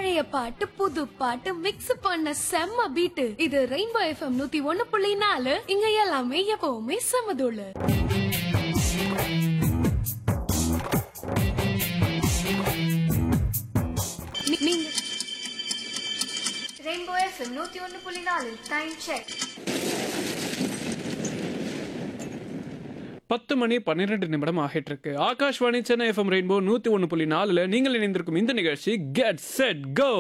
பழைய பாட்டு புது பாட்டு மிக்ஸ் பண்ண செம்ம பீட்டு இது ரெயின்போ எஃப்எம் நூத்தி ஒண்ணு புள்ளி நாலு இங்க எல்லாமே எப்பவுமே செமதுள்ளு நீ- நீங்க ரெயின்போ எஃப்எம் நூத்தி ஒன்று புள்ளி நாலு டைம் செக் பத்து மணி பன்னிரெண்டு நிமிடம் ஆகிட்டு இருக்கு ஆகாஷ்வாணி சென்னை எஃப்எம் ரெயின்போ நூத்தி ஒன்று புள்ளி நாலுல நீங்கள் இணைந்திருக்கும் இந்த நிகழ்ச்சி கெட் செட் கோ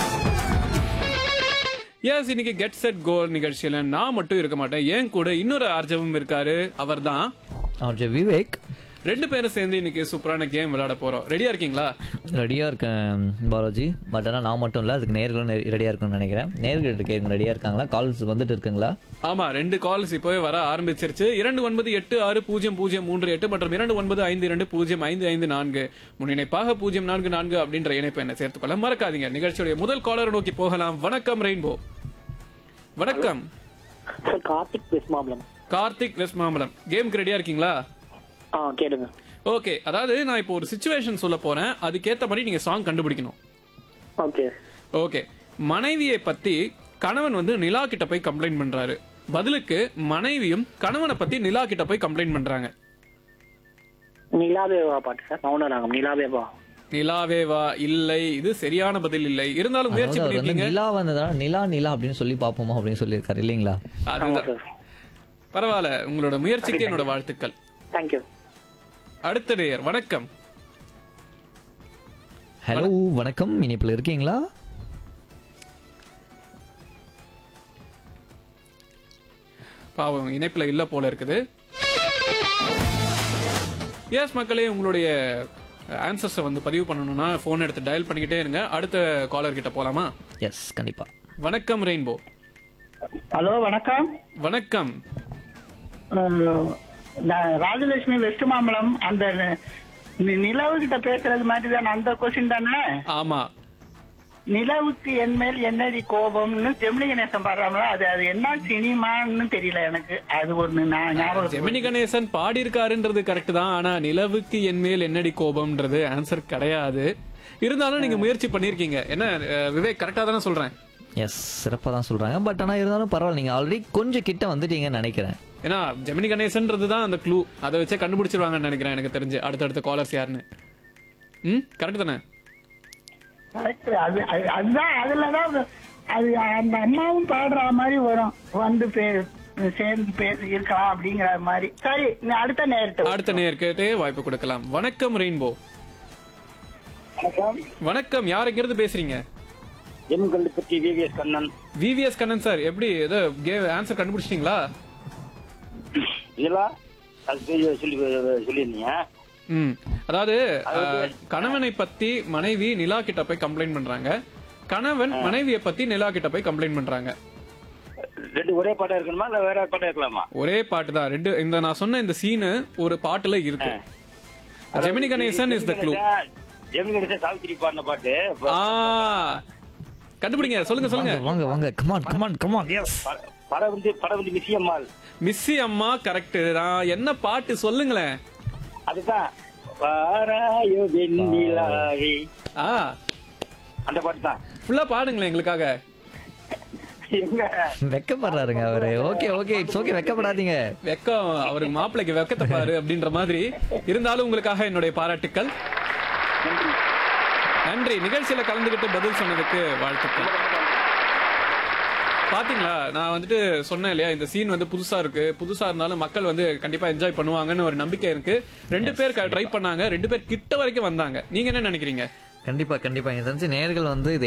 எஸ் இன்னைக்கு கெட் செட் கோ நிகழ்ச்சியில நான் மட்டும் இருக்க மாட்டேன் ஏன் கூட இன்னொரு ஆர்ஜவும் இருக்காரு அவர்தான் அவர்ஜ விவேக் ரெண்டு பேரும் சேர்ந்து இன்னைக்கு சூப்பரான கேம் விளையாட போறோம் ரெடியா இருக்கீங்களா ரெடியாக இருக்கேன் பாலாஜி பட் ஆனால் நான் மட்டும் இல்லை அதுக்கு நேர்களும் ரெடியாக இருக்கும்னு நினைக்கிறேன் நேர்கள் கேட்க ரெடியாக இருக்காங்களா கால்ஸ் வந்துட்டு இருக்குங்களா ஆமா ரெண்டு கால்ஸ் இப்போவே வர ஆரம்பிச்சிருச்சு இரண்டு ஒன்பது எட்டு ஆறு பூஜ்ஜியம் பூஜ்ஜியம் மூன்று எட்டு மற்றும் இரண்டு ஒன்பது ஐந்து இரண்டு பூஜ்ஜியம் ஐந்து ஐந்து நான்கு முன்னிணைப்பாக பூஜ்ஜியம் நான்கு நான்கு அப்படின்ற இணைப்பை என்ன சேர்த்துக்கொள்ள மறக்காதீங்க நிகழ்ச்சியுடைய முதல் காலரை நோக்கி போகலாம் வணக்கம் ரெயின்போ வணக்கம் sir Karthik west Mambalam Karthik west Mambalam கேமுக்கு ரெடியா இருக்கீங்களா ஆ கேளுங்க ஓகே அதாவது நான் இப்போ ஒரு சுச்சுவேஷன் சொல்ல போறேன் அதுக்கேத்த மாதிரி நீங்க சாங் கண்டுபிடிக்கணும் ஓகே ஓகே மனைவியை பத்தி கணவன் வந்து நிலா கிட்ட போய் கம்ப்ளைண்ட் பண்றாரு பதிலுக்கு மனைவியும் கணவனை பத்தி நிலா கிட்ட போய் கம்ப்ளைண்ட் பண்றாங்க நிலாவேவா பாட்டு சார் மௌன ராகம் நிலாவேவா நிலாவே வா இல்லை இது சரியான பதில் இல்லை இருந்தாலும் முயற்சி அதாவது அவர் வந்து பண்ணிருக்கீங்க நிலா வந்ததால நிலா நிலா அப்படின்னு சொல்லி பார்ப்போமா அப்படின்னு சொல்லியிருக்காரு இல்லைங்களா ஆமா அதுதான் சார் பரவாயில்ல உங்களோட முயற்சிக்கு என்னோட வாழ்த்துக்கள் தேங்க்யூ அடுத்த நேயர் வணக்கம் ஹலோ வணக்கம் இனிப்பில் இருக்கீங்களா பாவம் இணைப்புல இல்ல போல இருக்குது எஸ் மக்களே உங்களுடைய ஆன்சர்ஸை வந்து பதிவு பண்ணணும்னா ஃபோன் எடுத்து டயல் பண்ணிக்கிட்டே இருங்க அடுத்த காலர் கிட்ட போலாமா எஸ் கண்டிப்பா வணக்கம் ரெயின்போ ஹலோ வணக்கம் வணக்கம் அஹ், நான் ராஜலட்சுமி வெஸ்ட் மாம்பலம் அந்த நி- நிலவு கிட்ட பேசுறது மாதிரி தானே அந்த கொஸ்டின் தானே ஆமா நிலவுக்கு என் மேல் என்னடி கோபம்னு ஜெமினி கணேசன் பாடுறாங்களா அது அது என்ன சினிமான்னு தெரியல எனக்கு அது ஒண்ணு நான் ஞாபகம் ஜெமினி கணேசன் பாடி இருக்காருன்றது கரெக்ட் தான் ஆனா நிலவுக்கு என் மேல் என்னடி கோபம்ன்றது ஆன்சர் கிடையாது இருந்தாலும் நீங்க முயற்சி பண்ணிருக்கீங்க என்ன அஹ், விவேக் கரெக்டா தானே சொல்றேன் எஸ் சிறப்பாக தான் சொல்றாங்க பட் ஆனால் இருந்தாலும் பரவாயில்ல நீங்கள் ஆல்ரெடி கொஞ்சம் கிட்ட வந்துட்டீங்கன்னு நினைக்கிறேன் ஏன்னா ஜெமினி கணேசன்றது தான் அந்த க்ளூ அதை வச்சே கண்டுபிடிச்சிருவாங்கன்னு நினைக்கிறேன் எனக்கு தெரிஞ்சு அடுத்தடுத்த காலர்ஸ் யாருன்னு ம் கரெக்ட் தானே correct. அது அது- அதுதான் அதுலதான் அது- அது அந்த அம்மாவும் பாடுற மாதிரி வரும் வந்து பே- சேர்ந்து பேசி இருக்கலாம் அப்படிங்கிற மாதிரி சரி நீ அடுத்த நேரத்தை அடுத்த நேர்கிட்டே வாய்ப்பு கொடுக்கலாம் வணக்கம் ரெயின்போ வணக்கம் யார் எங்கிருந்து பேசுறீங்க M Kallupatti VVS Kannan VVS Kannan sir எப்படி ஏதோ ஆன்சர் கண்டுபிடிச்சிட்டீங்களா இதெல்லாம் அது சொல்லி சொல்லி- சொல்லியிருந்தீங்க ம் அதாவது அஹ், கணவனை பத்தி மனைவி நிலா கிட்ட போய் கம்ப்ளைண்ட் பண்றாங்க கணவன் மனைவியை பத்தி நிலா கிட்ட போய் கம்ப்ளைண்ட் பண்றாங்க ரெண்டு ஒரே பாட்டா இருக்கணுமா இல்ல வேற பாட்டா இருக்கலாமா ஒரே பாட்டு தான் ரெண்டு இந்த நான் சொன்ன இந்த சீனு ஒரு பாட்டுல இருக்கு Gemini Ganesan is the clue Gemini Ganesan Savithri பாடின பாட்டு ஆ கண்டுபிடிங்க சொல்லுங்க சொல்லுங்க வாங்க வாங்க கமான் கமான் கமான் எஸ் ப- படம் வந்து படம் வந்து மிஸ்ஸி அம்மாள் மிஸ்ஸி அம்மா கரெக்ட் தான் என்ன பாட்டு சொல்லுங்களேன் அதுதான் வாராயோ வெண்ணிலாவே ஆ அந்த பாட்டு தான் ஃபுல்லா பாடுங்களேன் எங்களுக்காக எங்க வெக்கப்படுறாருங்க அவரு ஓகே ஓகே இட்ஸ் ஓகே வெக்கப்படாதீங்க வெக்கம் அவருக்கு மாப்பிள்ளைக்கு வெக்கத்தை பாரு அப்படின்ற மாதிரி இருந்தாலும் உங்களுக்காக என்னுடைய பாராட்டுக்கள் நன்றி நிகழ்ச்சியில கலந்துகிட்டு பதில் சொன்னதுக்கு வாழ்த்துக்கள் பாத்தீங்களா நான் வந்துட்டு சொன்னேன் இல்லையா இந்த சீன் வந்து புதுசா இருக்கு புதுசா இருந்தாலும் மக்கள் வந்து கண்டிப்பா என்ஜாய் பண்ணுவாங்கன்னு ஒரு நம்பிக்கை இருக்கு ரெண்டு பேர் ட்ரை பண்ணாங்க ரெண்டு பேர் கிட்ட வரைக்கும் வந்தாங்க நீங்க என்ன நினைக்கிறீங்க கண்டிப்பா கண்டிப்பா எனக்கு தெரிஞ்சு நேர்கள் வந்து இதை